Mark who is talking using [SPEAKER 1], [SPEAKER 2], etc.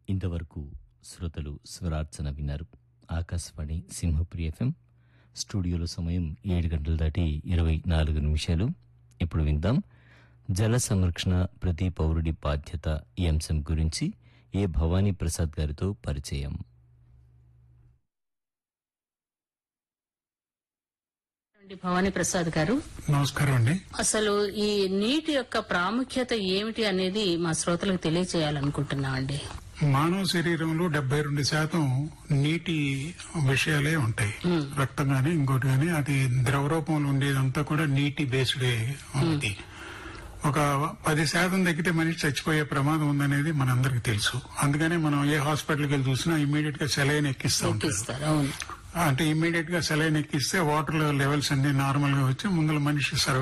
[SPEAKER 1] ఇంతవరకు శ్రోతలు స్వరార్చన విన్నారు ఆకాశవాణి సింహపురి ఎఫ్ఎం స్టూడియోలో సమయం ఏడు గంటలు దాటి ఇరవై నాలుగు నిమిషాలు ఇప్పుడు విందాం జల సంరక్షణ ప్రతి పౌరుడి బాధ్యత ఈ అంశం గురించి ఏ భవానీ ప్రసాద్ గారితో పరిచయం
[SPEAKER 2] అండి భవానీ ప్రసాద్ గారు
[SPEAKER 3] నమస్కారం అండి
[SPEAKER 2] అసలు ఈ నీటి యొక్క ప్రాముఖ్యత ఏమిటి అనేది మా శ్రోతలకు తెలియచేయాలనుకుంటున్నామండి
[SPEAKER 3] మానవ శరీరంలో డెబ్బై రెండు శాతం నీటి విషయాలే ఉంటాయి రక్తం గాని ఇంకోటి గాని అది ద్రవ రూపంలో ఉండేదంతా కూడా నీటి బేస్డే ఉంది ఒక పది శాతం తగ్గితే మనిషి చచ్చిపోయే ప్రమాదం ఉందనేది మనందరికి తెలుసు అందుకనే మనం ఏ హాస్పిటల్కి వెళ్ళి చూసినా ఇమీడియట్ గా సెలైన్ ఎక్కిస్తూ ఉంటారు
[SPEAKER 2] ఎక్కిస్తారు అవును
[SPEAKER 3] అంటే ఇమీడియట్ గా సెలైన్ ఎక్కిస్తే వాటర్ లెవెల్స్ అన్ని నార్మల్ గా వచ్చి ముందుల మనిషి సర్వే